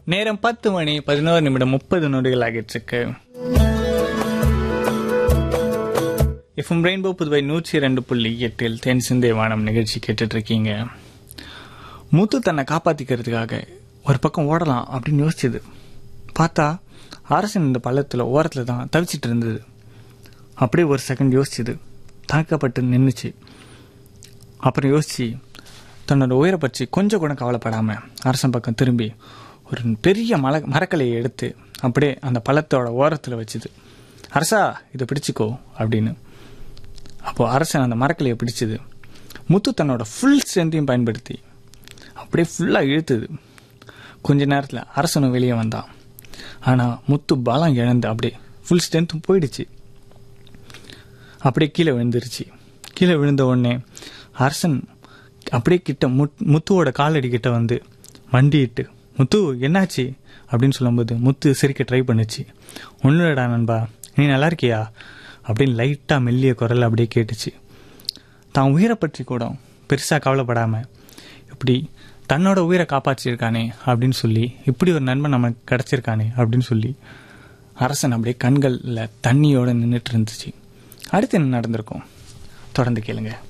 நேரம் பத்து மணி பதினோரு நிமிடம் முப்பது நொடிகள் ஆகிட்டு இருக்கு எஃப்எம் ரெயின்போ புதுவை நூற்றி ரெண்டு புள்ளி எட்டில் தென் சிந்தை வானம் நிகழ்ச்சி கேட்டுட்டு இருக்கீங்க முத்து தன்னை காப்பாத்திக்கிறதுக்காக ஒரு பக்கம் ஓடலாம் அப்படின்னு யோசிச்சது பார்த்தா அரசன் இந்த பள்ளத்தில் ஓரத்தில் தான் தவிச்சிட்டு இருந்தது அப்படியே ஒரு செகண்ட் யோசிச்சது தாக்கப்பட்டு நின்றுச்சு அப்புறம் யோசிச்சு தன்னோட உயிரை பற்றி கொஞ்சம் கூட கவலைப்படாம அரசன் பக்கம் திரும்பி ஒரு பெரிய மல மரக்கலையை எடுத்து அப்படியே அந்த பழத்தோட ஓரத்தில் வச்சுது அரசா இதை பிடிச்சிக்கோ அப்படின்னு அப்போ அரசன் அந்த மரக்கலையை பிடிச்சது முத்து தன்னோட ஃபுல் ஸ்ட்ரென்த்தையும் பயன்படுத்தி அப்படியே ஃபுல்லாக இழுத்துது கொஞ்ச நேரத்தில் அரசனும் வெளியே வந்தான் ஆனால் முத்து பலம் இழந்து அப்படியே ஃபுல் ஸ்ட்ரென்த்தும் போயிடுச்சு அப்படியே கீழே விழுந்துருச்சு கீழே விழுந்த உடனே அரசன் அப்படியே கிட்ட முத் முத்துவோட காலடி கிட்ட வந்து மண்டிட்டு முத்து என்னாச்சு அப்படின்னு சொல்லும்போது முத்து சிரிக்க ட்ரை பண்ணுச்சு ஒன்றும் இல்லடா நண்பா நீ நல்லா இருக்கியா அப்படின்னு லைட்டாக மெல்லிய குரல் அப்படியே கேட்டுச்சு தான் உயிரை பற்றி கூட பெருசாக கவலைப்படாமல் இப்படி தன்னோட உயிரை காப்பாற்றிருக்கானே அப்படின்னு சொல்லி இப்படி ஒரு நண்பன் நமக்கு கிடச்சிருக்கானே அப்படின்னு சொல்லி அரசன் அப்படியே கண்களில் தண்ணியோடு நின்றுட்டு இருந்துச்சு அடுத்து என்ன நடந்திருக்கும் தொடர்ந்து கேளுங்க